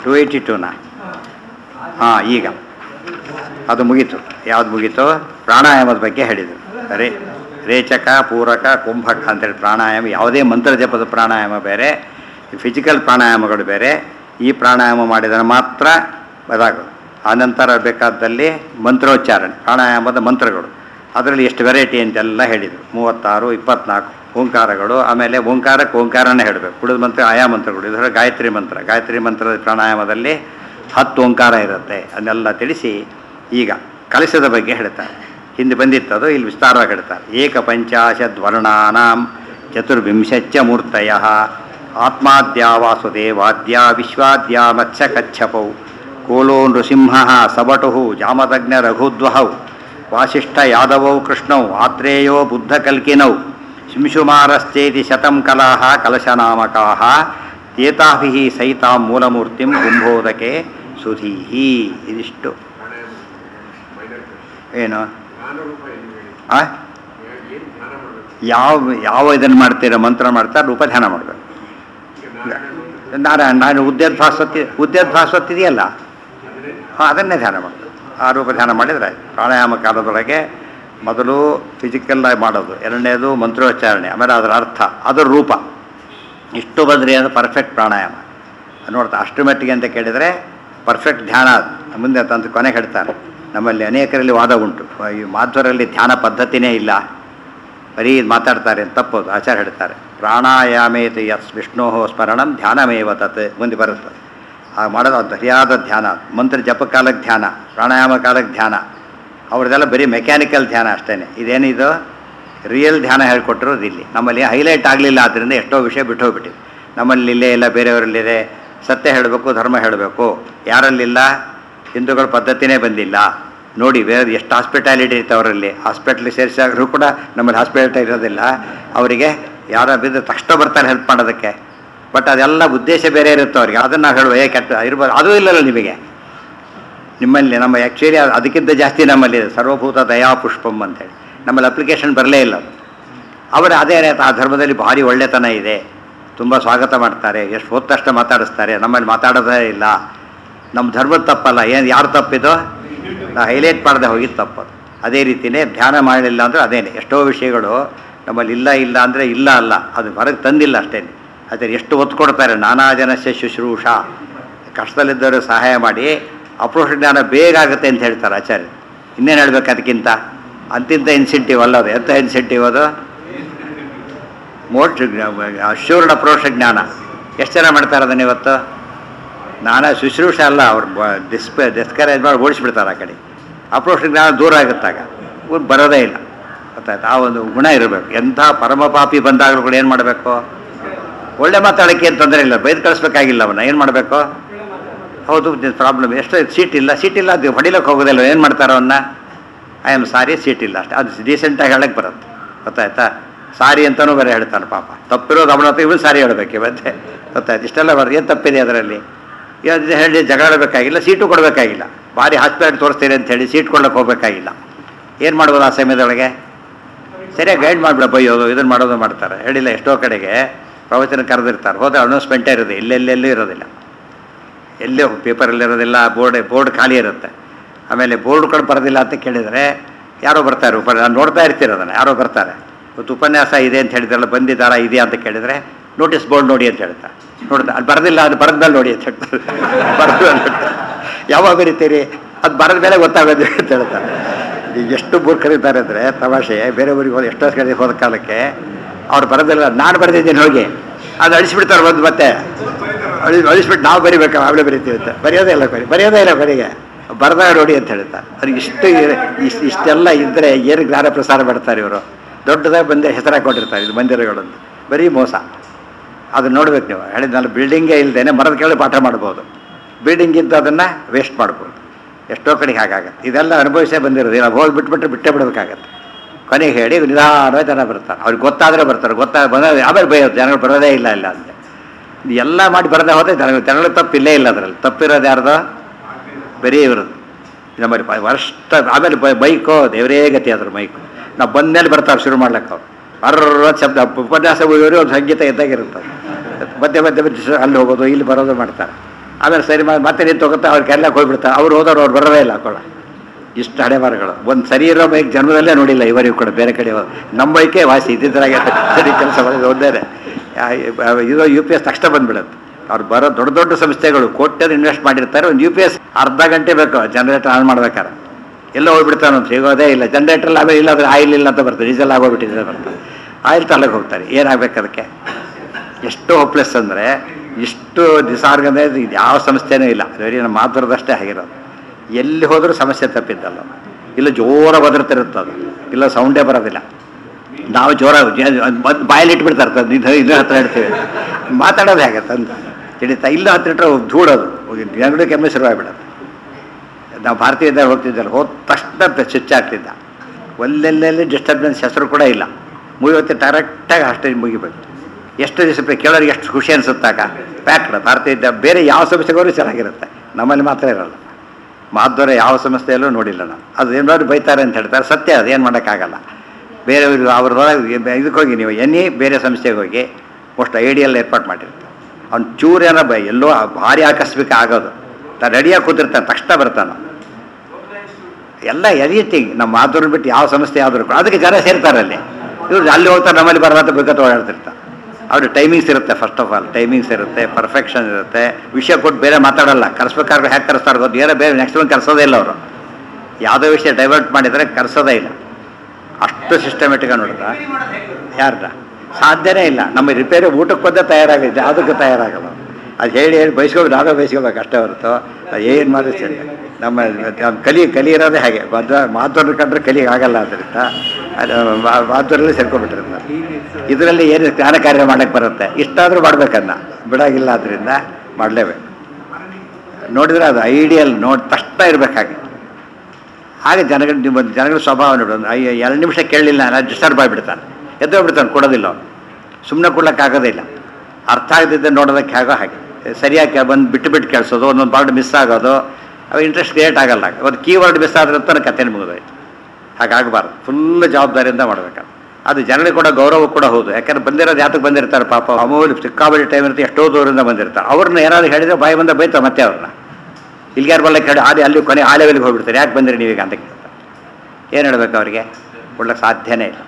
To eighty ಟೂನ ಹಾಂ ಈಗ ಅದು ಮುಗೀತು ಯಾವ್ದು ಮುಗೀತು ಪ್ರಾಣಾಯಾಮದ ಬಗ್ಗೆ ಹೇಳಿದರು ರೇ ರೇಚಕ ಪೂರಕ ಕುಂಭಕ ಅಂತೇಳಿ ಪ್ರಾಣಾಯಾಮ ಯಾವುದೇ ಮಂತ್ರ ಜಪದ ಪ್ರಾಣಾಯಾಮ ಬೇರೆ ಫಿಸಿಕಲ್ ಪ್ರಾಣಾಯಾಮಗಳು ಬೇರೆ ಈ ಪ್ರಾಣಾಯಾಮ ಮಾಡಿದರೆ ಮಾತ್ರ ಅದಾಗೋದು ಆನಂತರ ಬೇಕಾದಲ್ಲಿ ಮಂತ್ರೋಚ್ಚಾರಣೆ ಪ್ರಾಣಾಯಾಮದ ಮಂತ್ರಗಳು ಅದರಲ್ಲಿ ಎಷ್ಟು ವೆರೈಟಿ ಅಂತೆಲ್ಲ ಹೇಳಿದರು ಮೂವತ್ತಾರು ಇಪ್ಪತ್ನಾಲ್ಕು ಓಂಕಾರಗಳು ಆಮೇಲೆ ಓಂಕಾರಕ್ಕೆ ಓಂಕಾರನೇ ಹೇಳಬೇಕು ಉಳಿದ ಮಂತ್ರ ಆಯಾ ಮಂತ್ರಗಳು ಇದರ ಗಾಯತ್ರಿ ಮಂತ್ರ ಗಾಯತ್ರಿ ಮಂತ್ರದ ಪ್ರಾಣಾಯಾಮದಲ್ಲಿ ಹತ್ತು ಓಂಕಾರ ಇರುತ್ತೆ ಅದನ್ನೆಲ್ಲ ತಿಳಿಸಿ ಈಗ ಕಲಶದ ಬಗ್ಗೆ ಹೇಳ್ತಾರೆ ಹಿಂದೆ ಬಂದಿತ್ತದು ಇಲ್ಲಿ ವಿಸ್ತಾರವಾಗಿ ಹೇಳ್ತಾರೆ ಏಕ ಪಂಚಾಶದ್ ವರ್ಣಾನಾಂ ಚತುರ್ವಿಂಶಚ್ಚ ಮೂರ್ತಯ ಆತ್ಮಾದ್ಯ ವಾಸುದೇವಾದ್ಯ ವಿಶ್ವಾದ್ಯ ಮತ್ಸ್ಯ ಕಚ್ಚಪೌ ಕೋಲೋ ನೃಸಿಂಹ ಸಬಟು ಜಾಮದಗ್ನ ರಘುದ್ವಹೌ ವಾಸಿಷ್ಠ ಯಾದವೌ ಕೃಷ್ಣೌ ಆತ್ರೇಯೋ ಬುದ್ಧಕಲ್ಕಿನೌ ಶಿಂಶುಮಾರಶ್ಚೇತಿ ಶತಂ ಕಲಾಹ ಕಲಶನಾಮಕಾಹ ಏತಾಭಿ ಸಹಿತಾಂ ಮೂಲಮೂರ್ತಿಂ ಕುಂಭೋದಕೆ ಸುಧೀಹಿ ಇದಿಷ್ಟು ಏನು ಆ ಯಾವ ಯಾವ ಇದನ್ನು ಮಾಡ್ತೀರ ಮಂತ್ರ ಮಾಡ್ತಾರೆ ರೂಪ ಧ್ಯಾನ ಮಾಡಬೇಕು ನಾರಾಯಣ ನಾನು ಉದ್ಯೋದ್ಭಾಸ್ವತಿ ಉದ್ಯೋದ್ಭಾಸ್ವತ್ ಇದೆಯಲ್ಲ ಹಾಂ ಅದನ್ನೇ ಧ್ಯಾನ ಮಾಡಬೇಕು ಆ ರೂಪ ಧ್ಯಾನ ಮಾಡಿದರೆ ಪ್ರಾಣಾಯಾಮ ಕಾಲದೊಳಗೆ ಮೊದಲು ಫಿಸಿಕಲ್ ಆಗಿ ಮಾಡೋದು ಎರಡನೇದು ಮಂತ್ರೋಚ್ಚಾರಣೆ ಆಮೇಲೆ ಅದರ ಅರ್ಥ ಅದರ ರೂಪ ಇಷ್ಟು ಬಂದ್ರಿ ಅಂದರೆ ಪರ್ಫೆಕ್ಟ್ ಪ್ರಾಣಾಯಾಮ ನೋಡ್ತಾ ಅಷ್ಟು ಮಟ್ಟಿಗೆ ಅಂತ ಕೇಳಿದರೆ ಪರ್ಫೆಕ್ಟ್ ಧ್ಯಾನ ಅದು. ಮುಂದೆ ತಂದು ಕೊನೆಗೆ ಹೇಳ್ತಾರೆ ನಮ್ಮಲ್ಲಿ ಅನೇಕರಲ್ಲಿ ವಾದ ಉಂಟು ಈ ಮಾಧ್ವರಲ್ಲಿ ಧ್ಯಾನ ಪದ್ಧತಿನೇ ಇಲ್ಲ ಬರೀ ಇದ್ ಮಾತಾಡ್ತಾರೆ ಅಂತ ತಪ್ಪೋದು ಆಚಾರ ಹೇಳ್ತಾರೆ ಪ್ರಾಣಾಯಾಮೇತಿ ಯಸ್ ವಿಷ್ಣೋ ಸ್ಮರಣಂ ಧ್ಯಾನಮೇವ ತತ್ ಮುಂದೆ ಬರುತ್ತೆ ಆ ಮಾಡೋದು ಅದು ಸರಿಯಾದ ಧ್ಯಾನ ಮಂತ್ರ ಜಪ ಕಾಲಕ್ಕೆ ಧ್ಯಾನ ಪ್ರಾಣಾಯಾಮ ಕಾಲಕ್ಕೆ ಧ್ಯಾನ ಅವ್ರದ್ದೆಲ್ಲ ಬರೀ ಮೆಕ್ಯಾನಿಕಲ್ ಧ್ಯಾನ ಅಷ್ಟೇ ಇದೇನಿದು ರಿಯಲ್ ಧ್ಯಾನ ಹೇಳ್ಕೊಟ್ಟಿರೋದು ಇಲ್ಲಿ ನಮ್ಮಲ್ಲಿ ಹೈಲೈಟ್ ಆಗಲಿಲ್ಲ ಆದ್ದರಿಂದ ಎಷ್ಟೋ ವಿಷಯ ಬಿಟ್ಟು ಹೋಗ್ಬಿಟ್ಟಿದೆ ನಮ್ಮಲ್ಲಿ ಇಲ್ಲೇ ಇಲ್ಲ ಬೇರೆಯವರಲ್ಲಿದೆ ಸತ್ಯ ಹೇಳಬೇಕು ಧರ್ಮ ಹೇಳಬೇಕು ಯಾರಲ್ಲಿಲ್ಲ ಹಿಂದೂಗಳ ಪದ್ಧತಿನೇ ಬಂದಿಲ್ಲ ನೋಡಿ ಬೇರೆ ಎಷ್ಟು ಹಾಸ್ಪಿಟಾಲಿಟಿ ಇರುತ್ತೆ ಅವರಲ್ಲಿ ಹಾಸ್ಪಿಟ್ಲಿಗೆ ಸೇರಿಸಾದ್ರು ಕೂಡ ನಮ್ಮಲ್ಲಿ ಹಾಸ್ಪಿಟಾಲಿಟಿ ಇರೋದಿಲ್ಲ ಅವರಿಗೆ ಯಾರ ಬಿದ್ದು ತಕ್ಷಣ ಬರ್ತಾರೆ ಹೆಲ್ಪ್ ಮಾಡೋದಕ್ಕೆ ಬಟ್ ಅದೆಲ್ಲ ಉದ್ದೇಶ ಬೇರೆ ಇರುತ್ತೆ ಅವ್ರಿಗೆ ಅದನ್ನು ನಾವು ಹೇಳುವ ಏ ಕೆಟ್ಟ ಇರ್ಬೋದು ಅದೂ ಇಲ್ಲಲ್ಲ ನಿಮಗೆ ನಿಮ್ಮಲ್ಲಿ ನಮ್ಮ ಆ್ಯಕ್ಚುಲಿ ಅದಕ್ಕಿಂತ ಜಾಸ್ತಿ ನಮ್ಮಲ್ಲಿ ಇದೆ ಸರ್ವಭೂತ ದಯಾ ಪುಷ್ಪಂ ಅಂತೇಳಿ ನಮ್ಮಲ್ಲಿ ಅಪ್ಲಿಕೇಶನ್ ಬರಲೇ ಇಲ್ಲ ಅದು ಅವರು ಅದೇ ರೀತಿ ಆ ಧರ್ಮದಲ್ಲಿ ಭಾರಿ ಒಳ್ಳೆತನ ಇದೆ ತುಂಬ ಸ್ವಾಗತ ಮಾಡ್ತಾರೆ ಎಷ್ಟು ಹೊತ್ತಷ್ಟು ಮಾತಾಡಿಸ್ತಾರೆ ನಮ್ಮಲ್ಲಿ ಮಾತಾಡೋದೇ ಇಲ್ಲ ನಮ್ಮ ಧರ್ಮದ ತಪ್ಪಲ್ಲ ಏನು ಯಾರು ತಪ್ಪಿದೋ ನಾವು ಹೈಲೈಟ್ ಮಾಡದೆ ಹೋಗಿದ್ದು ತಪ್ಪದು ಅದೇ ರೀತಿಯೇ ಧ್ಯಾನ ಮಾಡಲಿಲ್ಲ ಅಂದರೆ ಅದೇನೆ ಎಷ್ಟೋ ವಿಷಯಗಳು ನಮ್ಮಲ್ಲಿ ಇಲ್ಲ ಇಲ್ಲ ಅಂದರೆ ಇಲ್ಲ ಅಲ್ಲ ಅದು ಹೊರಗೆ ತಂದಿಲ್ಲ ಅಷ್ಟೇ ಅದೇ ಎಷ್ಟು ಒತ್ತು ಕೊಡ್ತಾರೆ ನಾನಾ ಜನಸ್ಯ ಶುಶ್ರೂಷ ಕಷ್ಟದಲ್ಲಿದ್ದವರು ಸಹಾಯ ಮಾಡಿ ಅಪ್ರೋಷ ಜ್ಞಾನ ಬೇಗ ಆಗುತ್ತೆ ಅಂತ ಹೇಳ್ತಾರೆ ಆಚಾರ್ಯ ಇನ್ನೇನು ಹೇಳ್ಬೇಕು ಅದಕ್ಕಿಂತ ಅಂತಿಂತ ಇನ್ಸೆಂಟಿವ್ ಅಲ್ಲ ಅದು ಎಂಥ ಇನ್ಸೆಂಟಿವ್ ಅದು ಮೋಟ್ ಅಶ್ಯೂರ್ಡ್ ಅಪ್ರೋಷ ಜ್ಞಾನ ಎಷ್ಟು ಜನ ಮಾಡ್ತಾರೆ ಅದನ್ನು ಇವತ್ತು ನಾನಾ ಶುಶ್ರೂಷ ಅಲ್ಲ ಅವ್ರು ಡಿಸ್ಪ ಡಿಸ್ಕರೇಜ್ ಮಾಡಿ ಓಡಿಸ್ಬಿಡ್ತಾರೆ ಆ ಕಡೆ ಅಪ್ರೋಷ ಜ್ಞಾನ ದೂರ ಆಗುತ್ತಾಗ ಇವ್ರು ಬರೋದೇ ಇಲ್ಲ ಗೊತ್ತಾಯ್ತು ಆ ಒಂದು ಗುಣ ಇರಬೇಕು ಎಂಥ ಪರಮ ಪಾಪಿ ಬಂದಾಗಲೂ ಕೂಡ ಏನು ಮಾಡಬೇಕು ಒಳ್ಳೆ ಮಾತಾಡೋಕ್ಕೆ ಏನು ತೊಂದರೆ ಇಲ್ಲ ಬೈದು ಕಳಿಸ್ಬೇಕಾಗಿಲ್ಲ ಅವನ್ನ ಏನು ಮಾಡಬೇಕು ಹೌದು ಪ್ರಾಬ್ಲಮ್ ಎಷ್ಟು ಸೀಟ್ ಇಲ್ಲ ಸೀಟ್ ಇಲ್ಲ ಅದು ಹೊಡಿಲಕ್ಕೆ ಹೋಗೋದಿಲ್ಲ ಏನು ಮಾಡ್ತಾರೆ ಅವನ್ನ ಐ ಆಮ್ ಸಾರಿ ಸೀಟ್ ಇಲ್ಲ ಅಷ್ಟೇ ಅದು ಡೀಸೆಂಟಾಗಿ ಹೇಳಕ್ಕೆ ಬರುತ್ತೆ ಗೊತ್ತಾಯ್ತಾ ಸಾರಿ ಅಂತಲೂ ಬೇರೆ ಹೇಳ್ತಾನೆ ಪಾಪ ತಪ್ಪಿರೋದು ಅವನ ಹತ್ರ ಇವನು ಸಾರಿ ಹೇಳಬೇಕು ಮತ್ತೆ ಗೊತ್ತಾಯ್ತು ಇಷ್ಟೆಲ್ಲ ಬರ್ ಏನು ತಪ್ಪಿದೆ ಅದರಲ್ಲಿ ಇದು ಹೇಳಿ ಜಗಳ ಆಡಬೇಕಾಗಿಲ್ಲ ಸೀಟು ಕೊಡಬೇಕಾಗಿಲ್ಲ ಭಾರಿ ಹಾಸ್ಪಿಟಲ್ ತೋರಿಸ್ತೀರಿ ಅಂತ ಹೇಳಿ ಸೀಟ್ ಕೊಡ್ಲಿಕ್ಕೆ ಹೋಗಬೇಕಾಗಿಲ್ಲ ಏನು ಮಾಡ್ಬೋದು ಆ ಸಮಯದೊಳಗೆ ಸರಿಯಾಗಿ ಗೈಡ್ ಮಾಡಿಬಿಡ ಬೈಯೋದು ಇದನ್ನು ಮಾಡೋದು ಮಾಡ್ತಾರೆ ಹೇಳಿಲ್ಲ ಎಷ್ಟೋ ಕಡೆಗೆ ಪ್ರವಚನ ಕರೆದಿರ್ತಾರೆ ಹೋದ್ರೆ ಅನೌನ್ಸ್ಮೆಂಟೇ ಇರೋದು ಎಲ್ಲೆಲ್ಲೆಲ್ಲೂ ಇರೋದಿಲ್ಲ ಎಲ್ಲೇ ಪೇಪರಲ್ಲಿ ಇರೋದಿಲ್ಲ ಬೋರ್ಡ್ ಬೋರ್ಡ್ ಖಾಲಿ ಇರುತ್ತೆ ಆಮೇಲೆ ಬೋರ್ಡ್ಗಳು ಬರೋದಿಲ್ಲ ಅಂತ ಕೇಳಿದರೆ ಯಾರೋ ಬರ್ತಾರೆ ಉಪ ನಾನು ನೋಡ್ತಾ ಇರ್ತೀರ ಅದನ್ನು ಯಾರೋ ಬರ್ತಾರೆ ಇವತ್ತು ಉಪನ್ಯಾಸ ಇದೆ ಅಂತ ಹೇಳಿದ್ರಲ್ಲ ಬಂದಿದ್ದಾರಾ ಇದೆಯಾ ಅಂತ ಕೇಳಿದರೆ ನೋಟಿಸ್ ಬೋರ್ಡ್ ನೋಡಿ ಅಂತ ಹೇಳ್ತಾರೆ ನೋಡ್ತಾ ಅದು ಬರೋದಿಲ್ಲ ಅದು ಬರೆದ್ಮೇಲೆ ನೋಡಿ ಅಂತ ಹೇಳ್ತಾರೆ ಬರೆದ ಯಾವಾಗ ಬರೀತೀರಿ ಅದು ಬರೆದ ಮೇಲೆ ಗೊತ್ತಾಗೋದು ಅಂತ ಹೇಳ್ತಾರೆ ಈಗ ಎಷ್ಟು ಮೂರ್ಖರಿದ್ದಾರೆ ಅಂದರೆ ತಮಾಷೆ ಬೇರೆ ಊರಿಗೆ ಹೋದ ಎಷ್ಟೋ ಕಡೆ ಹೋದ ಕಾಲಕ್ಕೆ ಅವ್ರು ಬರೋದಿಲ್ಲ ನಾನು ಬರೆದಿದ್ದೀನಿ ಹೋಗಿ ಅದು ಅಳಿಸ್ಬಿಡ್ತಾರೆ ಬಂದು ಮತ್ತೆ ಅಳಿ ಅಳಿಸ್ಬಿಟ್ಟು ನಾವು ಬರಿಬೇಕು ಆಮೇಲೆ ಬರಿತೀವಿ ಅಂತ ಬರೆಯೋದೇ ಇಲ್ಲ ಕೊನೆ ಬರೆಯೋದೇ ಇಲ್ಲ ಕೊನೆಗೆ ಬರದಾಗ ನೋಡಿ ಅಂತ ಹೇಳ್ತಾರೆ ಅವ್ರಿಗೆ ಇಷ್ಟು ಇಷ್ಟು ಇಷ್ಟೆಲ್ಲ ಇದ್ದರೆ ಏನು ಜ್ಞಾನ ಪ್ರಸಾರ ಮಾಡ್ತಾರೆ ಇವರು ದೊಡ್ಡದಾಗಿ ಬಂದೆ ಹೆಸರು ಹಾಕೊಂಡಿರ್ತಾರೆ ಇದು ಮಂದಿರಗಳೊಂದು ಬರೀ ಮೋಸ ಅದನ್ನ ನೋಡ್ಬೇಕು ನೀವು ಹೇಳಿದ್ನಲ್ಲ ಬಿಲ್ಡಿಂಗೇ ಇಲ್ಲದೇನೆ ಮರದ ಕೆಳಗೆ ಪಾಠ ಮಾಡ್ಬೋದು ಬಿಲ್ಡಿಂಗ್ ಇದ್ದು ಅದನ್ನು ವೇಸ್ಟ್ ಮಾಡ್ಬೋದು ಎಷ್ಟೋ ಕಡೆಗೆ ಹಾಗಾಗತ್ತೆ ಇದೆಲ್ಲ ಅನುಭವಿಸೇ ಬಂದಿರೋದು ನಾವು ಹೋಗಿ ಬಿಟ್ಬಿಟ್ರೆ ಬಿಟ್ಟೇ ಬಿಡಬೇಕಾಗತ್ತೆ ಕೊನೆಗೆ ಹೇಳಿ ನಿಧಾನವಾಗಿ ಜನ ಬರ್ತಾರೆ ಅವ್ರಿಗೆ ಗೊತ್ತಾದರೆ ಬರ್ತಾರೆ ಗೊತ್ತಾಗ ಬಂದ ಆಮೇಲೆ ಬೈಯೋದು ಜನಗಳು ಬರೋದೇ ಇಲ್ಲ ಇಲ್ಲ ಅಂತ ಇದು ಎಲ್ಲ ಮಾಡಿ ಬರದೇ ಹೋದ್ರೆ ಜನಗಳು ಜನಗಳು ತಪ್ಪು ಇಲ್ಲೇ ಇಲ್ಲ ಅದರಲ್ಲಿ ತಪ್ಪಿರೋದು ಯಾರ್ದು ಬರೀ ಇವ್ರದ್ದು ನಮ್ಮಲ್ಲಿ ಪ- ವರ್ಷ ಆಮೇಲೆ ಬೈ ಬೈಕೋ ದೇವರೇ ಗತಿ ಅದ್ರ ಬೈಕು ನಾವು ಬಂದ್ಮೇಲೆ ಬರ್ತಾರೆ ಶುರು ಮಾಡ್ಲಿಕ್ಕೆ ಅವ್ರು ಅರ್ರ ಶಬ್ದ ಉಪನ್ಯಾಸ ಹೋಗೋರು ಒಂದು ಸಂಗೀತ ಇದ್ದಾಗಿರುತ್ತೆ ಮಧ್ಯೆ ಮಧ್ಯೆ ಮಧ್ಯೆ ಅಲ್ಲಿ ಹೋಗೋದು ಇಲ್ಲಿ ಬರೋದು ಮಾಡ್ತಾರೆ ಆಮೇಲೆ ಸರಿ ಮಾಡಿ ಮತ್ತೆ ನೀನು ತಗೋತಾ ಅವ್ರು ಕೆರ್ಲಕ್ಕೆ ಹೋಗ್ಬಿಡ್ತಾರೆ ಅವ್ರು ಹೋದವ್ರು ಅವ್ರು ಬರೋದೇ ಇಲ್ಲ ಕೂಡ ಇಷ್ಟು ಹಣೆಬರಗಳು ಒಂದು ಸರಿ ಇರೋ ಬೈಕ್ ಜನ್ಮದಲ್ಲೇ ನೋಡಿಲ್ಲ ಇವರಿಗೂ ಕೂಡ ಬೇರೆ ಕಡೆ ಹೋದ್- ನಮ್ಮ ಬೈಕೇ ವಾಸಿ ಇದ್ದಿದ್ರಾಗೆ ಸರಿ ಕೆಲಸ ಮಾಡೋದು ಒಂದೇ ಇದು ಯು ಪಿ ಎಸ್ ತಕ್ಷಣ ಬಂದ್ಬಿಡುತ್ತೆ ಅವ್ರು ಬರೋ ದೊಡ್ಡ ದೊಡ್ಡ ಸಂಸ್ಥೆಗಳು ಕೋಟ್ಯದ ಇನ್ವೆಸ್ಟ್ ಮಾಡಿರ್ತಾರೆ ಒಂದು ಯು ಪಿ ಎಸ್ ಅರ್ಧ ಗಂಟೆ ಬೇಕು ಜನರೇಟರ್ ಆನ್ ಮಾಡ್ಬೇಕಾರೆ ಎಲ್ಲ ಹೋಗ್ಬಿಡ್ತಾನೆ ಅಂತ ಸಿಗೋದೇ ಇಲ್ಲ ಜನರೇಟರ್ ಆಮೇಲೆ ಇಲ್ಲ ಅಂದ್ರೆ ಆಯಿಲ್ ಇಲ್ಲ ಅಂತ ಬರ್ತದೆ ಡೀಸೆಲ್ ಆಗೋಗ್ಬಿಟ್ಟಿದೆ ಬರ್ತದೆ ಆಯಿಲ್ ತಲೆಗೆ ಹೋಗ್ತಾರೆ ಏನಾಗಬೇಕು ಅದಕ್ಕೆ ಎಷ್ಟು ಹೋಪ್ಲೆಸ್ ಅಂದರೆ ಇಷ್ಟು ಡಿಸಾರ್ಗನೈಸ್ ಇದು ಯಾವ ಸಂಸ್ಥೆನೂ ಇಲ್ಲ ಬರೀ ನಮ್ಮ ಮಾತುರದಷ್ಟೇ ಆಗಿರೋದು ಎಲ್ಲಿ ಹೋದರೂ ಸಮಸ್ಯೆ ತಪ್ಪಿದ್ದಲ್ಲ ಇಲ್ಲ ಜೋರ ಬದರ್ತಿರುತ್ತೆ ಅದು ಇಲ್ಲ ಸೌಂಡೇ ಬರೋದಿಲ್ಲ ನಾವು ಜೋರ ಬಾಯಲ್ಲಿ ಇಟ್ಬಿಡ್ತಾರೆ ತಂದು ಇದು ಇದ್ರ ಹತ್ರ ಇಡ್ತೀವಿ ಮಾತಾಡೋದು ಹೇಗೆ ತಂದು ಹಿಡಿತಾ ಇಲ್ಲ ಹತ್ರ ಇಟ್ಟರೆ ಧೂಡೋದು ಜನಗಳು ಕೆಮ್ಮೆ ಶುರುವಾಗ್ಬಿಡೋದು ನಾವು ಭಾರತೀಯದಲ್ಲಿ ಹೋಗ್ತಿದ್ದಲ್ಲ ಹೋದ ತಕ್ಷಣ ಸ್ವಿಚ್ ಆಗ್ತಿದ್ದ ಒಲ್ಲೆಲ್ಲೆಲ್ಲಿ ಡಿಸ್ಟರ್ಬೆನ್ಸ್ ಹೆಸರು ಕೂಡ ಇಲ್ಲ ಮುಗಿಯುತ್ತೆ ಡೈರೆಕ್ಟಾಗಿ ಅಷ್ಟೇ ಮುಗಿಬೇಕು ಎಷ್ಟು ದಿವಸ ಬೇಕು ಕೇಳೋರಿಗೆ ಎಷ್ಟು ಖುಷಿ ಅನಿಸುತ್ತಾಗ ಪ್ಯಾಕ್ಡ್ ಭಾರತೀಯ ಬೇರೆ ಯಾವ ಸಂಸ್ಥೆಗೂ ಚೆನ್ನಾಗಿರುತ್ತೆ ನಮ್ಮಲ್ಲಿ ಮಾತ್ರ ಇರಲ್ಲ ಮಾಧ್ವರ ಯಾವ ಸಂಸ್ಥೆಯಲ್ಲೂ ನೋಡಿಲ್ಲ ನಾವು ಅದು ಏನಾದ್ರು ಬೈತಾರೆ ಅಂತ ಹೇಳ್ತಾರೆ ಸತ್ಯ ಅದು ಏನು ಮಾಡೋಕ್ಕಾಗಲ್ಲ ಬೇರೆಯವರು ಅವ್ರದೊಳಗೆ ಇದಕ್ಕೆ ಹೋಗಿ ನೀವು ಎನ್ನಿ ಬೇರೆ ಸಂಸ್ಥೆಗೆ ಹೋಗಿ ಅಷ್ಟು ಐಡಿಯಲ್ ಏರ್ಪಾಟ್ ಮಾಡಿರ್ತಾರೆ ಅವ್ನು ಚೂರು ಏನೋ ಬೈ ಎಲ್ಲೋ ಭಾರಿ ಆಕಸ್ಮಿಕ ಆಗೋದು ತ ರೆಡಿಯಾಗಿ ಕೂತಿರ್ತಾನೆ ತಕ್ಷಣ ಬರ್ತಾನೆ ಎಲ್ಲ ಎಲಿತಿಂಗ್ ನಮ್ಮ ಮಾಧುರ ಬಿಟ್ಟು ಯಾವ ಸಂಸ್ಥೆ ಆದರೂ ಕೂಡ ಅದಕ್ಕೆ ಜನ ಸೇರ್ತಾರೆ ಅಲ್ಲಿ ಇವ್ರು ಅಲ್ಲಿ ಹೋಗ್ತಾರೆ ನಮ್ಮಲ್ಲಿ ಬರಲ್ಲ ಬೇಕಾದ ಓಡಾಡ್ತಿರ್ತಾರೆ ಅವ್ರ ಟೈಮಿಂಗ್ಸ್ ಇರುತ್ತೆ ಫಸ್ಟ್ ಆಫ್ ಆಲ್ ಟೈಮಿಂಗ್ಸ್ ಇರುತ್ತೆ ಪರ್ಫೆಕ್ಷನ್ ಇರುತ್ತೆ ವಿಷಯ ಕೊಟ್ಟು ಬೇರೆ ಮಾತಾಡಲ್ಲ ಕರೆಸ್ಬೇಕಾದ್ರೆ ಹೇಗೆ ಕರೆಸ್ತಾರೆ ಗೊತ್ತು ಏನೋ ಬೇರೆ ನೆಕ್ಸ್ಟ್ ಒಂದು ಕರೆಸೋದೇ ಇಲ್ಲ ಅವರು ಯಾವುದೋ ವಿಷಯ ಡೈವರ್ಟ್ ಮಾಡಿದರೆ ಕರೆಸೋದೇ ಇಲ್ಲ ಅಷ್ಟು ಸಿಸ್ಟಮೆಟಿಕ್ ನೋಡಿದ ಯಾರ್ದ ಸಾಧ್ಯನೇ ಇಲ್ಲ ನಮ್ಮ ರಿಪೇರಿ ಊಟಕ್ಕೆ ಬಂದೇ ತಯಾರಾಗಿದೆ ಅದಕ್ಕೆ ತಯಾರಾಗಲ್ಲ ಅದು ಹೇಳಿ ಹೇಳಿ ಬಯಸ್ಕೋಬೇಕು ನಾವೇ ಬಯಸ್ಕೋಬೇಕು ಅಷ್ಟೇ ಹೊರತು ಏನು ಮಾಡಿ ಸರಿ ನಮ್ಮ ನಮ್ಮ ಕಲಿ ಕಲಿ ಇರೋದೇ ಹಾಗೆ ಮಧ್ವ ಮಾತುರ ಕಂಡ್ರೆ ಕಲಿಗೆ ಆಗಲ್ಲ ಅದರಿಂದ ಅದು ಮಾತುರಲ್ಲಿ ಸೇರ್ಕೊಂಡ್ಬಿಟ್ಟಿರುತ್ತೆ ಇದರಲ್ಲಿ ಏನು ಜ್ಞಾನ ಕಾರ್ಯ ಮಾಡಕ್ಕೆ ಬರುತ್ತೆ ಇಷ್ಟಾದರೂ ಮಾಡ್ಬೇಕನ್ನ ಬಿಡಾಗಿಲ್ಲ ಅದರಿಂದ ಮಾಡಲೇಬೇಕು ನೋಡಿದ್ರೆ ಅದು ಐಡಿಯಲ್ ನೋಡಿ ತಕ್ಷಣ ಇರಬೇಕಾಗಿ ಹಾಗೆ ಜನಗಳ ನಿಮ್ಮ ಜನಗಳ ಸ್ವಭಾವ ನೋಡೋದು ಅಯ್ಯೋ ಎರಡು ನಿಮಿಷ ಕೇಳಲಿಲ್ಲ ನಾನು ಡಿಸ್ಟರ್ಬ್ ಆಗಿಬಿಡ್ತಾನೆ ಎದ್ದೋಗ್ಬಿಡ್ತಾನೆ ಕೊಡೋದಿಲ್ಲ ಅವನು ಸುಮ್ಮನೆ ಕೊಡ್ಲಿಕ್ಕಾಗೋದಿಲ್ಲ ಅರ್ಥ ಆಗದಿದ್ದೆ ನೋಡೋದಕ್ಕೆ ಆಗೋ ಹಾಗೆ ಸರಿಯಾಗಿ ಬಂದು ಬಿಟ್ಟು ಬಿಟ್ಟು ಕೇಳಿಸೋದು ಒಂದೊಂದು ಪಾರ್ಟ್ ಮಿಸ್ ಆಗೋದು ಅವು ಇಂಟ್ರೆಸ್ಟ್ ಕ್ರಿಯೇಟ್ ಆಗಲ್ಲ ಒಂದು ಕೀವರ್ಡ್ ಮಿಸ್ ಆದ್ರೆ ಅಂತ ಕಥೆನ ಮುಗಿದೋಯ್ತು ಹಾಗಾಗಬಾರ್ದು ಫುಲ್ ಜವಾಬ್ದಾರಿಯಿಂದ ಮಾಡಬೇಕು ಅದು ಜನರಿಗೆ ಕೂಡ ಗೌರವ ಕೂಡ ಹೌದು ಯಾಕಂದ್ರೆ ಬಂದಿರೋದು ಯಾತಕ್ಕೆ ಬಂದಿರ್ತಾರೆ ಪಾಪ ಅಮೂಲ್ಯ ಸಿಕ್ಕಾಬಳಿ ಟೈಮ್ ಇರುತ್ತೆ ಎಷ್ಟೋ ದೂರದಿಂದ ಬಂದಿರ್ತಾರೆ ಅವ್ರನ್ನ ಏನಾದ್ರು ಹೇಳಿದ್ರೆ ಬಾಯಿ ಬಂದ ಬೈತಾರೆ ಮತ್ತೆ ಅವ್ರನ್ನ ಇಲ್ಲಿಗೆ ಯಾರು ಬರ್ಲಿಕ್ಕೆ ಹೇಳಿ ಆದಿ ಅಲ್ಲಿ ಕೊನೆ ಆ ಲೆವೆಲ್ಗೆ ಹೋಗ್ಬಿಡ್ತಾರೆ ಯಾಕೆ ಬಂದಿರಿ ನೀವೀಗ ಅಂತ ಕೇಳ್ತಾರೆ ಏನು ಹೇಳ್ಬೇಕು ಅವರಿಗೆ ಕೊಡ್ಲಿಕ್ಕೆ ಸಾಧ್ಯನೇ ಇಲ್ಲ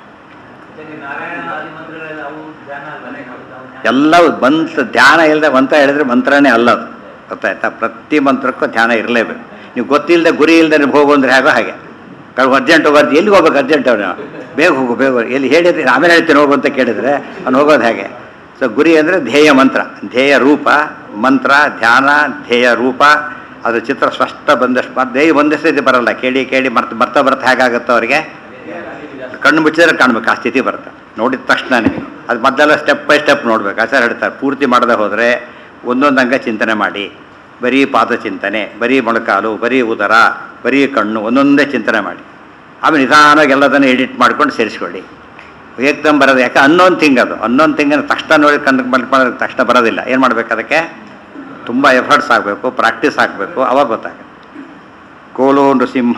ಎಲ್ಲವೂ ಮಂತ್ರ ಧ್ಯಾನ ಇಲ್ಲದೆ ಮಂತ್ರ ಹೇಳಿದ್ರೆ ಮಂತ್ರನೇ ಅಲ್ಲ ಅದು ಗೊತ್ತಾಯ್ತಾ ಪ್ರತಿ ಮಂತ್ರಕ್ಕೂ ಧ್ಯಾನ ಇರಲೇಬೇಕು ನೀವು ಗೊತ್ತಿಲ್ಲದೆ ಗುರಿ ಇಲ್ಲದೆ ನೀವು ಹೋಗು ಅಂದ್ರೆ ಹೇಗೋ ಹಾಗೆ ಕಳ್ಕೊಂಡು ಅರ್ಜೆಂಟ್ ಹೋಗೋದು ಎಲ್ಲಿಗೆ ಹೋಗ್ಬೇಕು ಅರ್ಜೆಂಟ್ ಅವನು ಬೇಗ ಹೋಗು ಬೇಗ ಹೋಗು. ಎಲ್ಲಿ ಹೇಳಿದ್ರೆ ಆಮೇಲೆ ಹೇಳ್ತೀನಿ ಹೋಗು ಅಂತ ಕೇಳಿದರೆ ಅವ್ನು ಹೋಗೋದು ಹೇಗೆ ಸೊ ಗುರಿ ಅಂದರೆ ಧ್ಯೇಯ ಮಂತ್ರ ಧ್ಯೇಯ ರೂಪ ಮಂತ್ರ ಧ್ಯಾನ ಧ್ಯೇಯ ರೂಪ ಅದು ಚಿತ್ರ ಸ್ಪಷ್ಟ ಬಂದಷ್ಟು ಮತ್ತೆ ಧ್ಯೇಯ ಒಂದಷ್ಟು ಇದು ಬರಲ್ಲ ಕೇಳಿ ಕೇಳಿ ಮರ್ತ ಬರ್ತಾ ಬರ್ತಾ ಹೇಗಾಗುತ್ತೋ ಅವರಿಗೆ ಕಣ್ಣು ಮುಚ್ಚಿದ್ರೆ ಕಾಣ್ಬೇಕು ಆ ಸ್ಥಿತಿ ಬರುತ್ತೆ ನೋಡಿದ ತಕ್ಷಣನೇ ಅದು ಮೊದಲೆಲ್ಲ ಸ್ಟೆಪ್ ಬೈ ಸ್ಟೆಪ್ ನೋಡ್ಬೇಕು ಆಚಾರ ಹೇಳ್ತಾರೆ ಪೂರ್ತಿ ಮಾಡದೆ ಹೋದರೆ ಒಂದೊಂದು ಅಂಗ ಚಿಂತನೆ ಮಾಡಿ ಬರೀ ಪಾದ ಚಿಂತನೆ ಬರೀ ಮೊಳಕಾಲು ಬರೀ ಉದರ ಬರೀ ಕಣ್ಣು ಒಂದೊಂದೇ ಚಿಂತನೆ ಮಾಡಿ ಆಮೇಲೆ ನಿಧಾನವಾಗಿ ಎಲ್ಲದನ್ನು ಎಡಿಟ್ ಮಾಡ್ಕೊಂಡು ಸೇರಿಸ್ಕೊಳ್ಳಿ ಏಕ್ದಮ್ ಬರೋದು ಯಾಕೆ ಅನ್ನೊಂದು ಥಿಂಗ್ ಅದು ಅನ್ನೊಂದು ಥಿಂಗನ್ನು ತಕ್ಷಣ ನೋಡಿ ಕಂಡು ಮಾಡೋದಕ್ಕೆ ತಕ್ಷಣ ಬರೋದಿಲ್ಲ ಏನು ಮಾಡ್ಬೇಕು ಅದಕ್ಕೆ ತುಂಬ ಎಫರ್ಟ್ಸ್ ಆಗಬೇಕು ಪ್ರಾಕ್ಟೀಸ್ ಆಗಬೇಕು ಅವಾಗ ಗೊತ್ತಾಗುತ್ತೆ ಕೋಲೋ ನೃಸಿಂಹ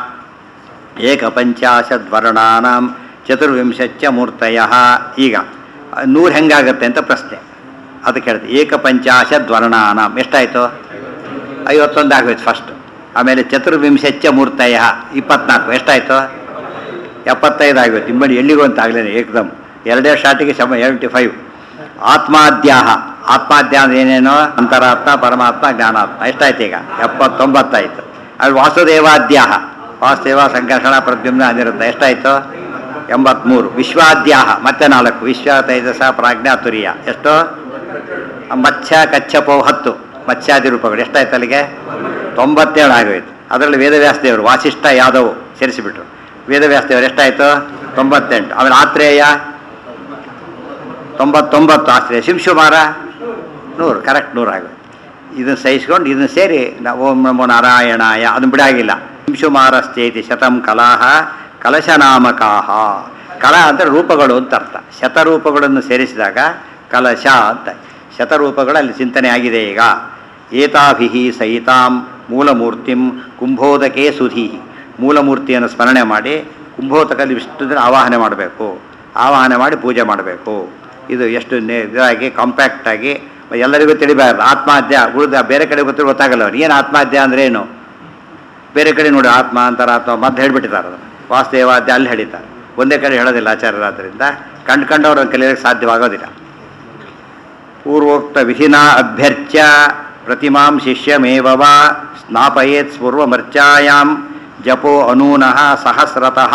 ಏಕಪಂಚಾಶದ್ವರ್ಣಾನಾಂ ಚತುರ್ವಿಂಶಚ್ಚ ಮೂರ್ತಯ ಈಗ ನೂರು ಹೆಂಗಾಗತ್ತೆ ಅಂತ ಪ್ರಶ್ನೆ ಅದಕ್ಕೆ ಹೇಳ್ತೀವಿ ಏಕಪಂಚಾಶದ್ವರ್ಣಾನಾಂ ಎಷ್ಟಾಯಿತು ಐವತ್ತೊಂದು ಆಗೋಯ್ತು ಫಸ್ಟ್ ಆಮೇಲೆ ಚತುರ್ವಿಂಶಚ್ಚ ಮೂರ್ತಯ ಇಪ್ಪತ್ನಾಲ್ಕು ಎಷ್ಟಾಯಿತು ಎಪ್ಪತ್ತೈದು ಆಗೋಯ್ತು ಇಮ್ಮಡಿ ಎಲ್ಲಿಗೂ ಅಂತ ಆಗಲೇನೆ ಏಕದಮ್ ಎರಡೇ ಶಾಟಿಗೆ ಸಮ ಏಳ್ಟಿ ಫೈವ್ ಆತ್ಮಾದ್ಯಾಹ ಆತ್ಮಾಧ್ಯ ಅಂದ್ರೆ ಏನೇನೋ ಅಂತರಾತ್ಮ ಪರಮಾತ್ಮ ಜ್ಞಾನಾತ್ಮ ಎಷ್ಟಾಯ್ತು ಈಗ ಎಪ್ಪತ್ತೊಂಬತ್ತಾಯ್ತು ಅದು ವಾಸುದೇವಾದ್ಯಾಹ ವಾಸುದೇವ ಸಂಕರ್ಷಣ ಪ್ರದ್ಯುಮ್ನ ಅನಿರುದ್ಧ ಎಷ್ಟಾಯ್ತು ಎಂಬತ್ಮೂರು ವಿಶ್ವಾದ್ಯಾಹ ಮತ್ತೆ ನಾಲ್ಕು ವಿಶ್ವ ತೈಜಸ ಪ್ರಾಜ್ಞಾ ತುರಿಯ ಎಷ್ಟು ಮತ್ಸ್ಯ ಕಚ್ಚಪೋ ಹತ್ತು ಮತ್ಸ್ಯಾದಿ ರೂಪಗಳು ಎಷ್ಟಾಯ್ತು ಅಲ್ಲಿಗೆ ತೊಂಬತ್ತೇಳು ಆಗೋಯ್ತು ಅದರಲ್ಲಿ ವೇದವ್ಯಾಸ ದೇವರು ವಾಸಿಷ್ಠ ಯಾದವ್ ಸೇರಿಸಿಬಿಟ್ರು ವೇದವ್ಯಾಸ ದೇವರು ಎಷ್ಟಾಯ್ತು ತೊಂಬತ್ತೆಂಟು ಆಮೇಲೆ ಆತ್ರೇಯ ತೊಂಬತ್ತೊಂಬತ್ತು ಆಶ್ರಯ ಶಿಂಶುಮಾರ ನೂರು ಕರೆಕ್ಟ್ ನೂರು ಆಗುತ್ತೆ ಇದನ್ನು ಸಹಿಸ್ಕೊಂಡು ಇದನ್ನು ಸೇರಿ ನಾವು ಓಂ ನಮೋ ನಾರಾಯಣಾಯ ಅದನ್ನು ಬಿಡಾಗಿಲ್ಲ ಶಿಂಶುಮಾರಸ್ಥೇತಿ ಶತಂ ಕಲಾಹ ಕಲಶನಾಮಕಾಹ ಕಲ ಅಂದರೆ ರೂಪಗಳು ಅಂತ ಅರ್ಥ ಶತರೂಪಗಳನ್ನು ಸೇರಿಸಿದಾಗ ಕಲಶ ಅಂತ ಶತರೂಪಗಳಲ್ಲಿ ಚಿಂತನೆ ಆಗಿದೆ ಈಗ ಏತಾಭಿ ಸಹಿತಾಂ ಮೂಲಮೂರ್ತಿಂ ಕುಂಭೋದಕೆ ಸುಧಿ ಮೂಲಮೂರ್ತಿಯನ್ನು ಸ್ಮರಣೆ ಮಾಡಿ ಕುಂಭೋದಕಲ್ಲಿ ವಿಷ್ಣು ದಿನ ಆವಾಹನೆ ಮಾಡಬೇಕು ಆವಾಹನೆ ಮಾಡಿ ಪೂಜೆ ಮಾಡಬೇಕು ಇದು ಎಷ್ಟು ನೆ- ಇದಾಗಿ ಕಾಂಪ್ಯಾಕ್ಟಾಗಿ ಎಲ್ಲರಿಗೂ ತಿಳಿಬಾರ್ದು ಆತ್ಮಹತ್ಯೆ ಉಳಿದ ಬೇರೆ ಕಡೆ ಗೊತ್ತಿರೋ ಗೊತ್ತಾಗಲ್ಲ ಅವ್ರು ಏನು ಆತ್ಮಹತ್ಯೆ ಅಂದ್ರೆ ಏನು ಬೇರೆ ಕಡೆ ನೋಡಿ ಆತ್ಮ ಅಂತಾರೆ ಆತ್ಮ ಮತ್ತೆ ಹೇಳ್ಬಿಟ್ಟಿದ್ದಾರೆ ಅದನ್ನು ವಾಸ್ತೇವಾದ್ಯ ಅಲ್ಲಿ ಹೇಳಿದ್ದಾರೆ ಒಂದೇ ಕಡೆ ಹೇಳೋದಿಲ್ಲ ಆಚಾರ್ಯರಾದ್ರಿಂದ ಕಂಡು ಕಂಡವ್ರನ್ನ ಕಲಿಯೋಕ್ಕೆ ಸಾಧ್ಯವಾಗೋದಿಲ್ಲ ಪೂರ್ವೋಕ್ತ ವಿಧಿನಾ ಅಭ್ಯರ್ಚ್ಯ ಪ್ರತಿಮಾಂ ಶಿಷ್ಯಮೇವ ವಾ ಸ್ನಾಪಯೇತ್ ಸ್ಪೂರ್ವಮರ್ಚಾಯಾಂ ಜಪೋ ಅನೂನಃ ಸಹಸ್ರತಃ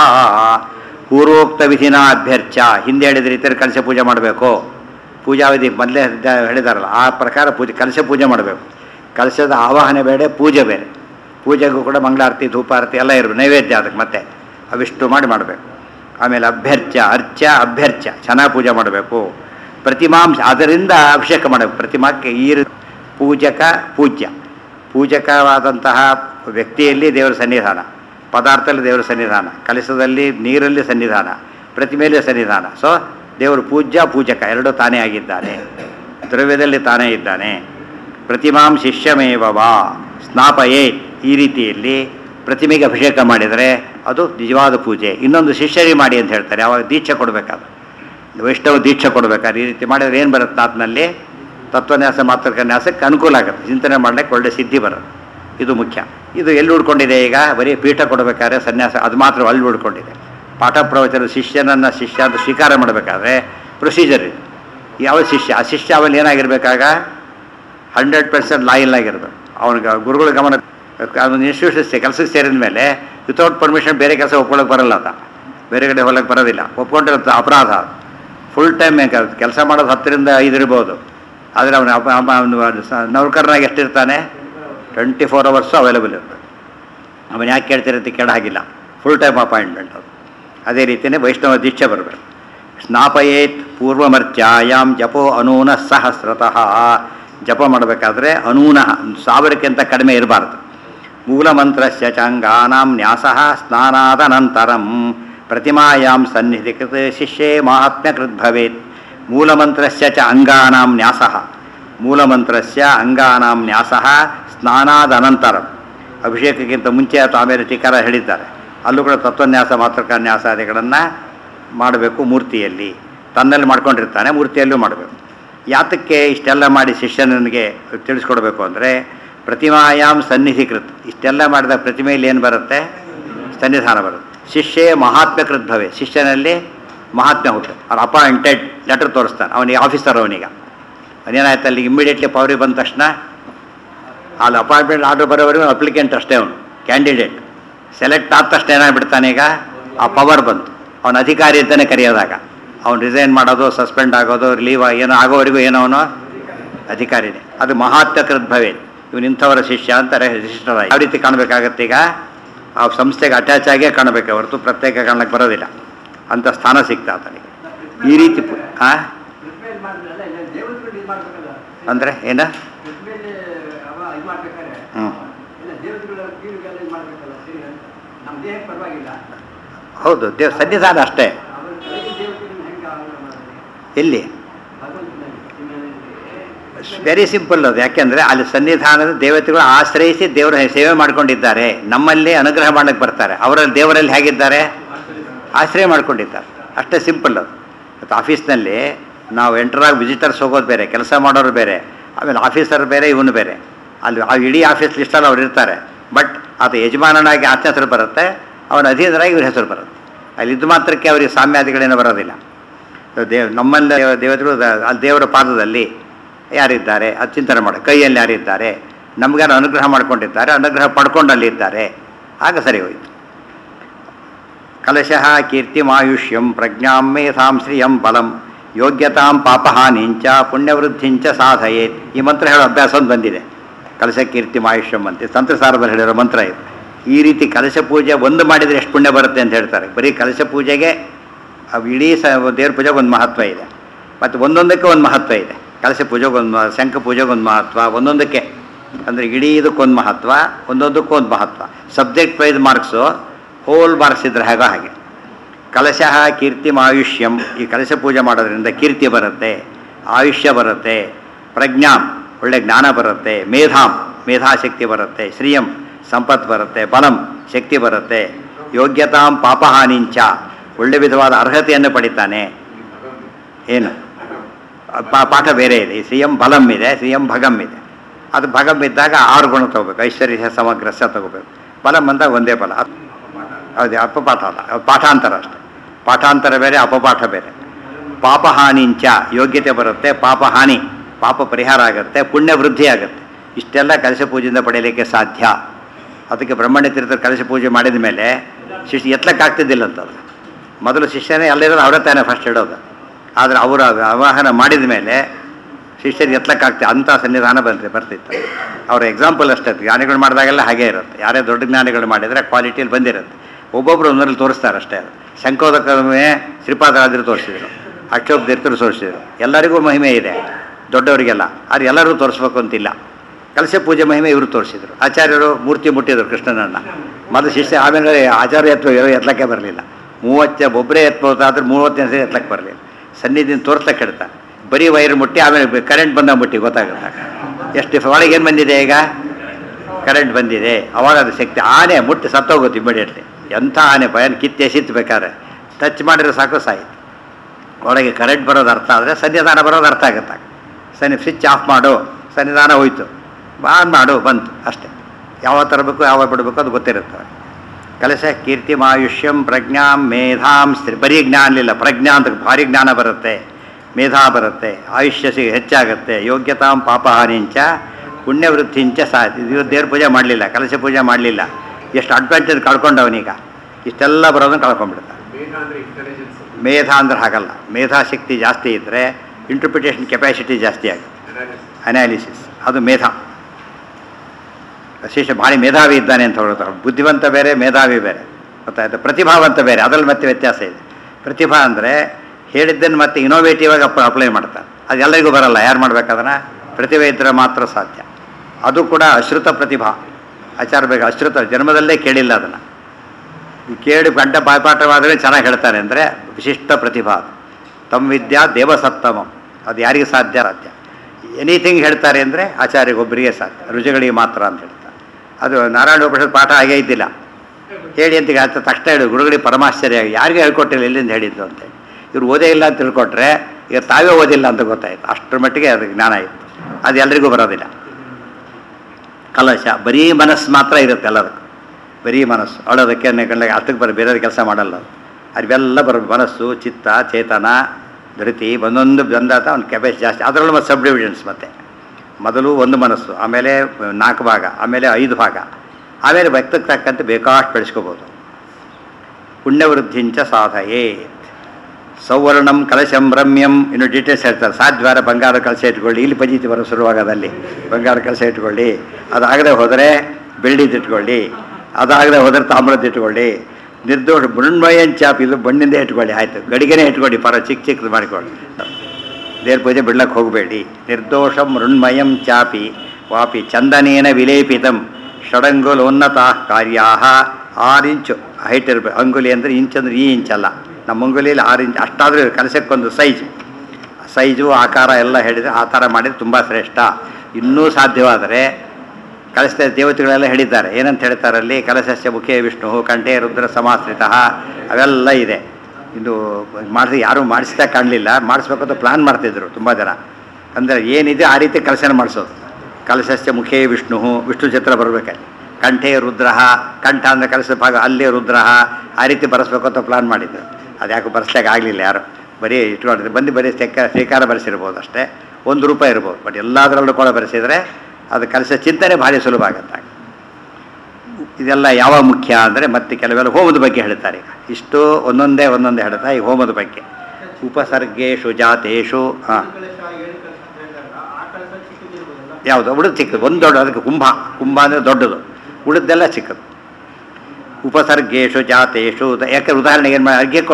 ಪೂರ್ವೋಕ್ತ ವಿಧಿನಾ ಅಭ್ಯರ್ಚ್ಯ ಹಿಂದೆ ಹೇಳಿದ ರೀತಿಯಲ್ಲಿ ಕಲಶ ಪೂಜೆ ಮಾಡಬೇಕು ಪೂಜಾವಿಧಿ ಮೊದಲೇ ಹೇಳಿದಾರಲ್ಲ ಆ ಪ್ರಕಾರ ಪೂಜೆ ಕಲಶ ಪೂಜೆ ಮಾಡಬೇಕು ಕಲಶದ ಆವಾಹನೆ ಬೇರೆ ಪೂಜೆ ಬೇರೆ ಪೂಜೆಗೂ ಕೂಡ ಮಂಗಳಾರತಿ ಧೂಪಾರತಿ ಎಲ್ಲ ಇರಬೇಕು ನೈವೇದ್ಯ ಅದಕ್ಕೆ ಮತ್ತೆ ಅವಿಷ್ಟು ಮಾಡಿ ಮಾಡಬೇಕು ಆಮೇಲೆ ಅಭ್ಯರ್ಚ ಅರ್ಚ ಅಭ್ಯರ್ಚ ಚೆನ್ನಾಗಿ ಪೂಜೆ ಮಾಡಬೇಕು ಪ್ರತಿಮಾಂಶ ಅದರಿಂದ ಅಭಿಷೇಕ ಮಾಡಬೇಕು ಪ್ರತಿಮಾಕ್ಕೆ ಈ ರೀ- ಪೂಜಕ ಪೂಜ್ಯ ಪೂಜಕವಾದಂತಹ ವ್ಯಕ್ತಿಯಲ್ಲಿ ದೇವರ ಸನ್ನಿಧಾನ ಪದಾರ್ಥದಲ್ಲಿ ದೇವರ ಸನ್ನಿಧಾನ ಕಲಶದಲ್ಲಿ ನೀರಲ್ಲಿ ಸನ್ನಿಧಾನ ಪ್ರತಿಮೆಯಲ್ಲಿ ಸನ್ನಿಧಾನ ಸೊ ದೇವರು ಪೂಜ್ಯ ಪೂಜಕ ಎರಡೂ ತಾನೇ ಆಗಿದ್ದಾನೆ ದ್ರವ್ಯದಲ್ಲಿ ತಾನೇ ಇದ್ದಾನೆ ಪ್ರತಿಮಾಂ ಶಿಷ್ಯಮೇವ ವಾ ಸ್ನಾಪಯೇ ಈ ರೀತಿಯಲ್ಲಿ ಪ್ರತಿಮೆಗೆ ಅಭಿಷೇಕ ಮಾಡಿದರೆ ಅದು ನಿಜವಾದ ಪೂಜೆ ಇನ್ನೊಂದು ಶಿಷ್ಯರಿ ಮಾಡಿ ಅಂತ ಹೇಳ್ತಾರೆ ಅವಾಗ ದೀಕ್ಷೆ ಕೊಡಬೇಕಾದ್ರೆ ವೈಷ್ಣವ ದೀಕ್ಷೆ ಕೊಡಬೇಕಾದ್ರೆ ಈ ರೀತಿ ಮಾಡಿದ್ರೆ ಏನು ಬರುತ್ತೆ ಆತ್ನಲ್ಲಿ ತತ್ವನ್ಯಾಸ ಮಾತೃಕನ್ಯಾಸಕ್ಕೆ ಅನುಕೂಲ ಆಗುತ್ತೆ ಚಿಂತನೆ ಮಾಡಲಿಕ್ಕೆ ಒಳ್ಳೆ ಸಿದ್ಧಿ ಬರುತ್ತೆ ಇದು ಮುಖ್ಯ ಇದು ಎಲ್ಲಿ ಉಳ್ಕೊಂಡಿದೆ ಈಗ ಬರೀ ಪೀಠ ಕೊಡಬೇಕಾದ್ರೆ ಸನ್ಯಾಸ ಅದು ಮಾತ್ರ ಅಲ್ಲಿ ಉಳ್ಕೊಂಡಿದೆ ಪಾಠ ಪ್ರವಚನ ಶಿಷ್ಯನನ್ನು ಶಿಷ್ಯ ಅಂತ ಸ್ವೀಕಾರ ಮಾಡಬೇಕಾದ್ರೆ ಪ್ರೊಸೀಜರ್ ಇದೆ ಯಾವ ಶಿಷ್ಯ ಆ ಶಿಷ್ಯ ಅವಲ್ಲಿ ಏನಾಗಿರ್ಬೇಕಾಗ ಹಂಡ್ರೆಡ್ ಪರ್ಸೆಂಟ್ ಲಾಯಲ್ ಆಗಿರ್ಬೇಕು ಅವನಿಗೆ ಗುರುಗಳ ಗಮನ ಅವನು ಇನ್ಸ್ಟಿಟ್ಯೂಷನ್ಸ್ ಕೆಲಸಕ್ಕೆ ಸೇರಿದ ಮೇಲೆ ವಿತೌಟ್ ಪರ್ಮಿಷನ್ ಬೇರೆ ಕೆಲಸ ಒಪ್ಕೊಳ್ಳೋಕೆ ಬರಲ್ಲ ಆತ ಬೇರೆ ಕಡೆ ಹೋಗಕ್ಕೆ ಬರೋದಿಲ್ಲ ಒಪ್ಕೊಂಡಿರುತ್ತೆ ಅಪರಾಧ ಫುಲ್ ಟೈಮ್ ಕೆಲಸ ಮಾಡೋದು ಹತ್ತರಿಂದ ಐದು ಇರ್ಬೋದು ಆದರೆ ಅವನು ಅವನು ನೌಕರನಾಗಿ ಎಷ್ಟಿರ್ತಾನೆ ಟ್ವೆಂಟಿ ಫೋರ್ ಅವರ್ಸು ಅವೈಲೇಬಲ್ ಇರ್ತದೆ ಅವನು ಯಾಕೆ ಕೇಳ್ತಿರುತ್ತೆ ಕೇಳ ಹಾಗಿಲ್ಲ ಫುಲ್ ಟೈಮ್ ಅಪಾಯಿಂಟ್ಮೆಂಟ್ ಅದು ಅದೇ ರೀತಿಯೇ ವೈಷ್ಣವ ದೀಕ್ಷೆ ಬರಬೇಕು ಸ್ನಾಪಯೇತ್ ಪೂರ್ವಮರ್ಚಾಯಾಂ ಜಪೋ ಅನೂನ ಸಹಸ್ರತಃ ಜಪ ಮಾಡಬೇಕಾದ್ರೆ ಅನೂನ ಸಾವಿರಕ್ಕಿಂತ ಕಡಿಮೆ ಇರಬಾರ್ದು ಮೂಲಮಂತ್ರಸ್ಯ ಚಾಂಗಾನಾಂ ನ್ಯಾಸಃ ಸ್ನಾನಾದನಂತರಂ ಪ್ರತಿಮಾಯಾಂ ಸನ್ನಿಧಿಕೃತ ಶಿಷ್ಯೇ ಮಾಹಾತ್ಮ್ಯಕೃತ್ ಭವೇತ್ ಮೂಲಮಂತ್ರಸ್ಯ ಚ ಅಂಗಾನಾಂ ನ್ಯಾಸಃ ಮೂಲಮಂತ್ರಸ್ಯ ಅಂಗಾನಾಂ ನ್ಯಾಸಃ ಸ್ನಾನಾದನಂತರಂ ಅಭಿಷೇಕಕ್ಕಿಂತ ಮುಂಚೆ ಅಥವಾ ಆಮೇಲೆ ಟೀಕಾರ ಹೇಳಿದ್ದಾರೆ ಅಲ್ಲೂ ಕೂಡ ತತ್ವನ್ಯಾಸ ಮಾತೃಕಾನ್ಯಾಸಾದಿಗಳನ್ನು ಮಾಡಬೇಕು ಮೂರ್ತಿಯಲ್ಲಿ ತನ್ನಲ್ಲಿ ಮಾಡ್ಕೊಂಡಿರ್ತಾನೆ ಮೂರ್ತಿಯಲ್ಲೂ ಮಾಡಬೇಕು ಯಾತಕ್ಕೆ ಇಷ್ಟೆಲ್ಲ ಮಾಡಿ ಶಿಷ್ಯನಿಗೆ ತಿಳಿಸ್ಕೊಡ್ಬೇಕು ಅಂದರೆ ಪ್ರತಿಮಾಯಾಮ್ ಸನ್ನಿಧಿಕೃತ್ ಇಷ್ಟೆಲ್ಲ ಮಾಡಿದ ಪ್ರತಿಮೆಯಲ್ಲಿ ಏನು ಬರುತ್ತೆ ಸನ್ನಿಧಾನ ಬರುತ್ತೆ ಶಿಷ್ಯೇ ಮಹಾತ್ಮ್ಯಕೃತ್ ಭವೆ ಶಿಷ್ಯನಲ್ಲಿ ಮಹಾತ್ಮ್ಯ ಹುಟ್ಟು ಅವ್ನು ಅಪಾಯಿಂಟೆಡ್ ಲೆಟರ್ ತೋರಿಸ್ತಾನೆ ಅವನಿಗೆ ಆಫೀಸರ್ ಅವನೀಗ ಅವನೇನಾಯ್ತು ಅಲ್ಲಿಗೆ ಇಮ್ಮಿಡಿಯೇಟ್ಲಿ ಪವರಿಗೆ ಬಂದ ತಕ್ಷಣ ಅಲ್ಲಿ ಅಪಾಯಿಂಟ್ಮೆಂಟ್ ಆರ್ಡರ್ ಬರೋವರೆಗೂ ಅಪ್ಲಿಕೆಂಟ್ ಅಷ್ಟೇ ಅವನು ಕ್ಯಾಂಡಿಡೇಟ್ ಸೆಲೆಕ್ಟ್ ಆದ ತಕ್ಷಣ ಏನಾಗ್ಬಿಡ್ತಾನೆ ಈಗ ಆ ಪವರ್ ಬಂತು ಅವನ ಅಧಿಕಾರಿ ಅಂತಲೇ ಕರೆಯೋದಾಗ ಅವ್ನು ರಿಸೈನ್ ಮಾಡೋದು ಸಸ್ಪೆಂಡ್ ಆಗೋದು ಲೀವ್ ಏನೋ ಆಗೋವರೆಗೂ ಏನೋ ಅವನು ಅಧಿಕಾರಿನೇ ಅದು ಮಹಾತ್ಮಕೃತ್ ಭವೆ ಇವನು ಇಂಥವರ ಶಿಷ್ಯ ಅಂತಾರೆ ರಿಜಿಸ್ಟರ್ ಯಾವ ರೀತಿ ಕಾಣಬೇಕಾಗತ್ತೆ ಈಗ ಆ ಸಂಸ್ಥೆಗೆ ಅಟ್ಯಾಚ್ ಆಗೇ ಕಾಣಬೇಕು ಹೊರತು ಪ್ರತ್ಯೇಕ ಕಾಣಕ್ಕೆ ಬರೋದಿಲ್ಲ ಅಂಥ ಸ್ಥಾನ ಸಿಗ್ತಾ ಆತನಿಗೆ ಈ ರೀತಿ ಪು- ಆ ಪ್ರಿಪೇರ್ ಮಾಡಿದ್ರಲ್ಲ ಇಲ್ಲ ದೇವರುಗಳು ಇದು ಮಾಡ್ಬೇಕಲ್ಲ ಅಂದರೆ ಏನ ಪ್ರಿಪೇರ್ ಅವ ಇದು ಮಾಡ್ಬೇಕಾದ್ರೆ ಹ್ಮ್. ಇಲ್ಲ ದೇವರುಗಳ ಕೀಳುಗೆಲ್ಲ ಇದು ಮಾಡ್ಬೇಕಲ್ಲ ಸರಿ ನಮ್ಮ ದೇಹಕ್ಕೆ ಪರವಾಗಿಲ್ಲ ಹೌದು ದೇವ್ ಸನ್ನಿಧಾನ ಅಷ್ಟೇ ಅವರ ಕೆಳಗೆ ದೇವತೆಗಳನ್ನ ಹೆಂಗೆ ಆರಾಧನೆ ಮಾಡೋದು ಎಲ್ಲಿ ಭಗವಂತನಲ್ಲಿ ವೆರಿ ಸಿಂಪಲ್ ಅದು ಯಾಕೆಂದರೆ ಅಲ್ಲಿ ಸನ್ನಿಧಾನದ ದೇವತೆಗಳು ಆಶ್ರಯಿಸಿ ದೇವರ ಸೇವೆ ಮಾಡ್ಕೊಂಡಿದ್ದಾರೆ ನಮ್ಮಲ್ಲಿ ಅನುಗ್ರಹ ಮಾಡಕ್ಕೆ ಬರ್ತಾರೆ ಅವರಲ್ಲಿ ದೇವರಲ್ಲಿ ಹೇಗಿದ್ದಾರೆ ಆಶ್ರಯ ಮಾಡ್ಕೊಂಡಿದ್ದಾರೆ ಅಷ್ಟೇ ಸಿಂಪಲ್ ಅದು ಮತ್ತು ಆಫೀಸ್ನಲ್ಲಿ ನಾವು ಎಂಟರಾಗಿ ವಿಸಿಟರ್ಸ್ ಹೋಗೋದು ಬೇರೆ ಕೆಲಸ ಮಾಡೋರು ಬೇರೆ ಆಮೇಲೆ ಆಫೀಸರ್ ಬೇರೆ ಇವನು ಬೇರೆ ಅಲ್ಲಿ ಆ ಇಡೀ ಆಫೀಸ್ ಲಿಸ್ಟಲ್ಲಿ ಅವ್ರು ಇರ್ತಾರೆ ಬಟ್ ಆತ ಯಜಮಾನನಾಗಿ ಆತನ ಹೆಸರು ಬರುತ್ತೆ ಅವನ ಅಧೀನರಾಗಿ ಇವ್ರ ಹೆಸರು ಬರುತ್ತೆ ಅಲ್ಲಿ ಇದು ಮಾತ್ರಕ್ಕೆ ಅವರಿಗೆ ಸಾಮ್ಯಾದಿಗಳೇನೂ ಬರೋದಿಲ್ಲ ದೇವ್ ನಮ್ಮಲ್ಲಿ ದೇವತೆಗಳು ದ- ಅಲ್ಲಿ ದೇವರ ಪಾದದಲ್ಲಿ ಯಾರಿದ್ದಾರೆ ಅದು ಚಿಂತನೆ ಮಾಡಿ ಕೈಯಲ್ಲಿ ಯಾರಿದ್ದಾರೆ ನಮಗಾರು ಅನುಗ್ರಹ ಮಾಡ್ಕೊಂಡಿದ್ದಾರೆ ಅನುಗ್ರಹ ಪಡ್ಕೊಂಡು ಅಲ್ಲಿ ಇದ್ದಾರೆ ಆಗ ಸರಿ ಹೋಯಿತು ಕಲಶಃ ಕೀರ್ತಿಮಾಯುಷ್ಯಂ ಪ್ರಜ್ಞಾಂ ಮೇಧಾಂ ಶ್ರಿಯಂ ಬಲಂ ಯೋಗ್ಯತಾಂ ಪಾಪಹಾನಿಂಚ ಪುಣ್ಯವೃದ್ಧಿಂಚ ಸಾಧಯೇತ್ ಈ ಮಂತ್ರ ಹೇಳೋ ಅಭ್ಯಾಸ ಒಂದು ಬಂದಿದೆ ಕಲಶ ಕೀರ್ತಿಮಾಯುಷ್ಯಂ ಅಂತ ತಂತ್ರಸಾರದಲ್ಲಿ ಹೇಳಿರೋ ಮಂತ್ರ ಇದು ಈ ರೀತಿ ಕಲಶ ಪೂಜೆ ಒಂದು ಮಾಡಿದರೆ ಎಷ್ಟು ಪುಣ್ಯ ಬರುತ್ತೆ ಅಂತ ಹೇಳ್ತಾರೆ ಬರೀ ಕಲಶ ಪೂಜೆಗೆ ಅವು ಇಡೀ ಸ ದೇವ್ರ ಪೂಜೆಗೆ ಒಂದು ಮಹತ್ವ ಇದೆ ಮತ್ತು ಒಂದೊಂದಕ್ಕೆ ಒಂದು ಮಹತ್ವ ಇದೆ ಕಲಶ ಪೂಜೆಗೆ ಒಂದು ಮ- ಶಂಖ ಪೂಜೆಗೆ ಒಂದು ಮಹತ್ವ ಒಂದೊಂದಕ್ಕೆ ಅಂದರೆ ಇಡೀ ಇದಕ್ಕೊಂದು ಮಹತ್ವ ಒಂದೊಂದಕ್ಕೂ ಒಂದು ಮಹತ್ವ subject wise marks whole marks ಇದ್ರೆ ಹೇಗೋ ಹಾಗೆ ಕಲಶಃ ಕೀರ್ತಿಮಾಯುಷ್ಯಂ ಈ ಕಲಶ ಪೂಜೆ ಮಾಡೋದ್ರಿಂದ ಕೀರ್ತಿ ಬರುತ್ತೆ ಆಯುಷ್ಯ ಬರುತ್ತೆ ಪ್ರಜ್ಞಾಂ ಒಳ್ಳೆ ಜ್ಞಾನ ಬರುತ್ತೆ ಮೇಧಾಂ ಮೇಧಾಶಕ್ತಿ ಬರುತ್ತೆ ಶ್ರಿಯಂ ಸಂಪತ್ತು ಬರುತ್ತೆ ಬಲಂ ಶಕ್ತಿ ಬರುತ್ತೆ ಯೋಗ್ಯತಾಂ ಪಾಪಹಾನಿಂಚ ಒಳ್ಳೆ ವಿಧವಾದ ಅರ್ಹತೆಯನ್ನು ಪಡಿತಾನೆ ಏನು ಪಾ- ಪಾಠ ಬೇರೆ ಇದೆ ಸಿ ಎಂ ಬಲಂ ಇದೆ ಸಿ ಎಂ ಭಗಂ ಇದೆ ಅದು ಭಗಂ ಇದ್ದಾಗ ಆರು ಗುಣ ತಗೋಬೇಕು ಐಶ್ವರ್ಯ ಸಮಗ್ರಸ್ಯ ತಗೋಬೇಕು ಬಲಂ ಬಂದಾಗ ಒಂದೇ ಬಲ ಅದು- ಹೌದು ಅಪಪಾಠ ಅಲ್ಲ ಅದು ಪಾಠಾಂತರ ಅಷ್ಟೆ ಪಾಠಾಂತರ ಬೇರೆ ಅಪಪಾಠ ಬೇರೆ ಪಾಪಹಾನಿಂಚ ಯೋಗ್ಯತೆ ಬರುತ್ತೆ ಪಾಪಹಾನಿ ಪಾಪ ಪರಿಹಾರ ಆಗುತ್ತೆ ಪುಣ್ಯ ವೃದ್ಧಿ ಆಗುತ್ತೆ ಇಷ್ಟೆಲ್ಲ ಕಲಶ ಪೂಜೆಯಿಂದ ಪಡೆಯಲಿಕ್ಕೆ ಸಾಧ್ಯ ಅದಕ್ಕೆ ಬ್ರಹ್ಮಣ್ಯ ತೀರ್ಥರು ಕಲಶ ಪೂಜೆ ಮಾಡಿದ ಮೇಲೆ ಶಿಷ್ಯ ಎತ್ತಲಕ್ಕಾಗ್ತಿದ್ದಿಲ್ಲ ಅಂತದ್ದು ಮೊದಲು ಶಿಷ್ಯನೇ ಅಲ್ಲಿರೋದು ಅವರೇ ತಾನೇ ಫಸ್ಟ್ ಇಡೋದು ಆದರೆ ಅವರ ಆವಾಹನ ಮಾಡಿದ ಮೇಲೆ ಶಿಷ್ಯರಿಗೆ ಎತ್ತಲಕ್ಕಾಗ್ತದೆ ಅಂಥ ಸನ್ನಿಧಾನ ಬಂದ್ರೆ ಬರ್ತಿತ್ತು ಅವ್ರ ಎಕ್ಸಾಂಪಲ್ ಅಷ್ಟೇ ಜ್ಞಾನಿಗಳು ಮಾಡಿದಾಗೆಲ್ಲ ಹಾಗೇ ಇರುತ್ತೆ ಯಾರೇ ದೊಡ್ಡ ಜ್ಞಾನಿಗಳು ಮಾಡಿದರೆ ಕ್ವಾಲಿಟಿಯಲ್ಲಿ ಬಂದಿರುತ್ತೆ ಒಬ್ಬೊಬ್ಬರು ಒಂದರಲ್ಲಿ ತೋರಿಸ್ತಾರೆ ಅಷ್ಟೇ ಅದು ಶಂಕೋದಕಮೇ ಶ್ರೀಪಾದರಾಜರು ತೋರಿಸಿದ್ರು ಅಕ್ಷೋಭ ತೀರ್ಥರು ತೋರಿಸಿದ್ರು ಎಲ್ಲರಿಗೂ ಮಹಿಮೆ ಇದೆ ದೊಡ್ಡವರಿಗೆಲ್ಲ ಆದರೆ ಎಲ್ಲರಿಗೂ ತೋರಿಸ್ಬೇಕು ಅಂತಿಲ್ಲ ಕಲಶ ಪೂಜೆ ಮಹಿಮೆ ಇವರು ತೋರಿಸಿದ್ರು ಆಚಾರ್ಯರು ಮೂರ್ತಿ ಮುಟ್ಟಿದ್ರು ಕೃಷ್ಣನನ್ನ ಮೊದಲು ಶಿಷ್ಯ ಆಮೇಲೆ ಆಚಾರ್ಯ ಎತ್ತು ಎತ್ತಲಕ್ಕೆ ಬರಲಿಲ್ಲ ಮೂವತ್ತ ಒಬ್ಬರೇ ಎತ್ಬೋದಾದ್ರೆ ಮೂವತ್ತನೇ ಸರಿ ಎತ್ತಲಕ್ಕೆ ಬರಲಿಲ್ಲ ಸನ್ನಿಧಿನ ತೋರ್ಸಕ್ಕೆ ಹೇಳ್ತಾರೆ ಬರೀ ವೈರ್ ಮುಟ್ಟಿ ಆಮೇಲೆ ಕರೆಂಟ್ ಬಂದಾಗ ಮುಟ್ಟಿ ಗೊತ್ತಾಗುತ್ತೆ ಎಷ್ಟು ಒಳಗೆ ಏನು ಬಂದಿದೆ ಈಗ ಕರೆಂಟ್ ಬಂದಿದೆ ಅವಾಗ ಅದು ಶಕ್ತಿ ಆನೆ ಮುಟ್ಟಿ ಸತ್ತೋಗುತ್ತೆ ಇಮಿಡಿಯೇಟ್ಲಿ ಎಂಥ ಆನೆ ಭಯನ್ ಕಿತ್ತೆ ಎಸಿತ್ತು ಬೇಕಾದ್ರೆ ಟಚ್ ಮಾಡಿದ್ರೆ ಸಾಕು ಸಾಯಿತು ಒಳಗೆ ಕರೆಂಟ್ ಬರೋದು ಅರ್ಥ ಆದರೆ ಸನ್ನಿಧಾನ ಬರೋದು ಅರ್ಥ ಆಗುತ್ತೆ ಸನ್ನಿ ಸ್ವಿಚ್ ಆಫ್ ಮಾಡು ಸನ್ನಿಧಾನ ಹೋಯ್ತು ಆನ್ ಮಾಡು ಬಂತು ಅಷ್ಟೇ ಯಾವಾಗ ತರಬೇಕು ಯಾವಾಗ ಬಿಡಬೇಕು ಅದು ಗೊತ್ತಿರುತ್ತೆ ಕಲಶ ಕೀರ್ತಿ ಮಾಯುಷ್ಯಂ ಪ್ರಜ್ಞಾಂ ಮೇಧಾಂ ಸ್ತ್ರೀ ಬರೀ ಜ್ಞಾನ ಇಲ್ಲ ಪ್ರಜ್ಞಾ ಅಂತ ಭಾರಿ ಜ್ಞಾನ ಬರುತ್ತೆ ಮೇಧಾ ಬರುತ್ತೆ ಆಯುಷ್ಯ ಸಿ ಹೆಚ್ಚಾಗುತ್ತೆ ಯೋಗ್ಯತಾಂ ಪಾಪಹಾನಿಂಚ ಪುಣ್ಯವೃದ್ಧಿಂಚ ಸಾ ಇದು ದೇವ್ರ ಪೂಜೆ ಮಾಡಲಿಲ್ಲ ಕಲಶ ಪೂಜೆ ಮಾಡಲಿಲ್ಲ ಎಷ್ಟು ಅಡ್ವಾಂಟೇಜ್ ಕಳ್ಕೊಂಡವನೀಗ ಇಷ್ಟೆಲ್ಲ ಬರೋದನ್ನು ಕಳ್ಕೊಂಡ್ಬಿಡ್ತಾನೆ ಬೇಗ ಅಂದ್ರೆ ಇಂಟೆಲಿಜೆನ್ಸ್ ಮೇಧಾ ಅಂದ್ರೆ ಹಾಗಲ್ಲ ಮೇಧಾಶಕ್ತಿ ಜಾಸ್ತಿ ಇದ್ದರೆ ಇಂಟರ್ಪ್ರಿಟೇಷನ್ ಕೆಪಾಸಿಟಿ ಜಾಸ್ತಿ ಆಗುತ್ತೆ ಅನಾಲಿಸಿಸ್ ಅದು ಮೇಧಾ ವಿಶೇಷ ಭಾರಿ ಮೇಧಾವಿ ಇದ್ದಾನೆ ಅಂತ ಹೇಳ್ತಾರೆ ಬುದ್ಧಿವಂತ ಬೇರೆ ಮೇಧಾವಿ ಬೇರೆ ಗೊತ್ತಾಯ್ತು ಪ್ರತಿಭಾವಂತ ಬೇರೆ ಅದರಲ್ಲಿ ಮತ್ತೆ ವ್ಯತ್ಯಾಸ ಇದೆ ಪ್ರತಿಭಾ ಅಂದರೆ ಹೇಳಿದ್ದನ್ನು ಮತ್ತೆ ಇನೋವೇಟಿವ್ ಆಗಿ ಅಪ್ ಅಪ್ಲೈ ಮಾಡ್ತಾರೆ ಅದು ಎಲ್ಲರಿಗೂ ಬರಲ್ಲ ಯಾರು ಮಾಡ್ಬೇಕಾದ್ರೆ ಪ್ರತಿಭೆ ಇದ್ದರೆ ಮಾತ್ರ ಸಾಧ್ಯ ಅದು ಕೂಡ ಅಶ್ರುತ ಪ್ರತಿಭಾ ಆಚಾರ ಬೇಕು ಅಶ್ರುತ ಜನ್ಮದಲ್ಲೇ ಕೇಳಿಲ್ಲ ಅದನ್ನು ಕೇಳಿ ಗಂಟ ಬಾಯ್ಪಾಠವಾದರೆ ಚೆನ್ನಾಗಿ ಹೇಳ್ತಾನೆ ಅಂದರೆ ವಿಶಿಷ್ಟ ಪ್ರತಿಭಾ ಅದು ತಮ್ಮ ವಿದ್ಯಾ ದೇವಸತ್ತಮಂ ಅದು ಯಾರಿಗೆ ಸಾಧ್ಯ ಸಾಧ್ಯ ಎನಿಥಿಂಗ್ ಹೇಳ್ತಾರೆ ಅಂದರೆ ಆಚಾರ್ಯಗೊಬ್ಬರಿಗೆ ಸಾಧ್ಯ ರುಚಿಗಳಿಗೆ ಮಾತ್ರ ಅಂತ ಹೇಳ್ತಾರೆ ಅದು ನಾರಾಯಣ ಉಪನಿಷತ್ ಪಾಠ ಹಾಗೇ ಇದ್ದಿಲ್ಲ ಹೇಳಿ ಅಂತ ಈಗ ಆತ ತಕ್ಷಣ ಹೇಳಿ ಗುರುಗಳಿಗೆ ಪರಮಾಶ್ಚರ್ಯ ಯಾರಿಗೂ ಹೇಳ್ಕೊಟ್ಟಿಲ್ಲ ಎಲ್ಲಿಂದ ಹೇಳಿದ್ದು ಅಂತೇಳಿ ಇವ್ರು ಓದೇ ಇಲ್ಲ ಅಂತ ತಿಳ್ಕೊಟ್ರೆ ಈಗ ತಾವೇ ಓದಿಲ್ಲ ಅಂತ ಗೊತ್ತಾಯ್ತು ಅಷ್ಟರ ಮಟ್ಟಿಗೆ ಅದು ಜ್ಞಾನ ಇತ್ತು ಅದು ಎಲ್ರಿಗೂ ಬರೋದಿಲ್ಲ ಕಲಶ ಬರೀ ಮನಸ್ಸು ಮಾತ್ರ ಇರುತ್ತೆ ಎಲ್ಲದಕ್ಕೂ ಬರೀ ಮನಸ್ಸು ಅಳೋದಕ್ಕೆ ಕಂಡಾಗ ಅರ್ಥಕ್ಕೆ ಬರೋ ಬೇರೆ ಕೆಲಸ ಮಾಡಲ್ಲ ಅದು ಅವೆಲ್ಲ ಬರೋ ಮನಸ್ಸು ಚಿತ್ತ ಚೇತನ ಧೃತಿ ಒಂದೊಂದು ಬಂದಾತ ಅವ್ನ ಕೆಪಾಸಿಟಿ ಜಾಸ್ತಿ ಅದರಲ್ಲೂ ಮತ್ತೆ ಸಬ್ ಡಿವಿಷನ್ಸ್ ಮತ್ತೆ ಮೊದಲು ಒಂದು ಮನಸ್ಸು ಆಮೇಲೆ ನಾಲ್ಕು ಭಾಗ ಆಮೇಲೆ ಐದು ಭಾಗ ಆಮೇಲೆ ವ್ಯಕ್ತಕ್ಕೆ ತಕ್ಕಂತೆ ಬೇಕಾಷ್ಟು ಬೆಳೆಸ್ಕೋಬೋದು ಪುಣ್ಯವೃದ್ಧಿಂಚ ಸಾಧಯೇ ಸೌವರ್ಣಂ ಕಲಶಂ ರಮ್ಯಂ ಇನ್ನು ಡೀಟೇಲ್ಸ್ ಹೇಳ್ತಾರೆ ಸಾಧ್ವಾರ ಬಂಗಾರ ಕಲಶ ಇಟ್ಕೊಳ್ಳಿ ಇಲ್ಲಿ ಪಂಜಿತಿ ಬರೋ ಶುರುವಾಗೋದಲ್ಲಿ ಬಂಗಾರ ಕಲಶ ಇಟ್ಕೊಳ್ಳಿ ಅದಾಗದೆ ಹೋದರೆ ಬೆಳ್ಳಿದ್ದು ಇಟ್ಕೊಳ್ಳಿ ಅದಾಗದೆ ಹೋದರೆ ತಾಮ್ರದ್ದು ಇಟ್ಕೊಳ್ಳಿ ನಿರ್ದೋಷ ಮೃಣ್ಮಯನ್ ಚಾಪ್ ಇದು ಬಣ್ಣಿಂದ ಇಟ್ಕೊಳ್ಳಿ ಆಯಿತು ಗಡಿಗೆನೇ ಇಟ್ಕೊಳ್ಳಿ ಪರ ಚಿಕ್ಕ ಚಿಕ್ಕದು ಮಾಡಿಕೊಳ್ಳಿ ದೇವ್ರ ಪೂಜೆ ಬಿಡ್ಲಕ್ಕೆ ಹೋಗಬೇಡಿ ನಿರ್ದೋಷಂ ಮೃಣ್ಮಯಂ ಚಾಪಿ ವಾಪಿ ಚಂದನೇನ ವಿಲೇಪಿತಂ ಷಡಂಗುಲೋನ್ನತ ಕಾರ್ಯಾ ಆರು ಇಂಚು ಹೈಟ್ ಇರಬೇಕು ಅಂಗುಲಿ ಅಂದರೆ ಇಂಚ್ ಅಂದ್ರೆ ಈ ಇಂಚಲ್ಲ ನಮ್ಮ ಅಂಗುಲಿಯಲ್ಲಿ ಆರು ಇಂಚ್ ಅಷ್ಟಾದರೂ ಕಲಸಕ್ಕೊಂದು ಸೈಜ್ ಸೈಜು ಆಕಾರ ಎಲ್ಲ ಹೇಳಿದರೆ ಆ ಥರ ಮಾಡಿದರೆ ತುಂಬ ಶ್ರೇಷ್ಠ ಇನ್ನೂ ಸಾಧ್ಯವಾದರೆ ಕಲಶದ ದೇವತೆಗಳೆಲ್ಲ ಹೇಳಿದ್ದಾರೆ ಏನಂತ ಹೇಳ್ತಾರೆ ಅಲ್ಲಿ ಕಲಶಸ್ಯ ಮುಖೇ ವಿಷ್ಣು ಕಂಠೆ ರುದ್ರ ಸಮಾಶ್ರಿತ ಅವೆಲ್ಲ ಇದೆ ಇದು ಮಾಡಿಸಿ ಯಾರೂ ಮಾಡಿಸ್ತಾ ಕಾಣಲಿಲ್ಲ ಮಾಡಿಸ್ಬೇಕು ಅಂತ ಪ್ಲ್ಯಾನ್ ಮಾಡ್ತಿದ್ರು ತುಂಬ ಜನ ಅಂದರೆ ಏನಿದೆ ಆ ರೀತಿ ಕಲಶನ ಮಾಡಿಸೋದು ಕಲಶಸ್ಯ ಮುಖೇ ವಿಷ್ಣು ವಿಷ್ಣು ಚಿತ್ರ ಬರಬೇಕಲ್ಲಿ ಕಂಠೆ ರುದ್ರ ಕಂಠ ಅಂದರೆ ಕಲಶದ ಭಾಗ ಅಲ್ಲೇ ರುದ್ರ ಆ ರೀತಿ ಬರೆಸ್ಬೇಕು ಅಂತ ಪ್ಲ್ಯಾನ್ ಮಾಡಿದ್ರು ಅದು ಯಾಕೆ ಬರ್ಸ್ಲಿಕ್ಕೆ ಆಗಲಿಲ್ಲ ಯಾರು ಬರೀ ಇಟ್ಕೊಂಡಿದ್ರು ಬಂದು ಬರೀ ಸ್ಟೆಕ್ಕ ಶ್ರೀಕಾರ ಬರೆಸಿರ್ಬೋದು ಅಷ್ಟೇ ಒಂದು ರೂಪಾಯಿ ಇರ್ಬೋದು ಬಟ್ ಎಲ್ಲದರಲ್ಲೂ ಕೂಡ ಬರೆಸಿದರೆ ಅದು ಕಲಶ ಚಿಂತನೆ ಭಾರಿ ಸುಲಭ ಆಗುತ್ತೆ ಇದೆಲ್ಲ ಯಾವ ಮುಖ್ಯ ಅಂದರೆ ಮತ್ತೆ ಕೆಲವೆಲ್ಲ ಹೋಮದ ಬಗ್ಗೆ ಹೇಳ್ತಾರೆ ಈಗ ಇಷ್ಟು ಒಂದೊಂದೇ ಒಂದೊಂದೇ ಹೇಳ್ತಾ ಈ ಹೋಮದ ಬಗ್ಗೆ ಉಪಸರ್ಗೇಶು ಜಾತೇಶು ಹಾಂ ಯಾವುದು ಉಳಿದು ಚಿಕ್ಕದು ಒಂದು ದೊಡ್ಡ ಅದಕ್ಕೆ ಕುಂಭ ಕುಂಭ ಅಂದರೆ ದೊಡ್ಡದು ಉಳಿದೆಲ್ಲ ಚಿಕ್ಕದು ಉಪಸರ್ಗೇಶು ಜಾತೇಶು ಯಾಕೆ ಉದಾಹರಣೆಗೆ ಏನು ಮಾಡಿ ಅರ್ಘ್ಯ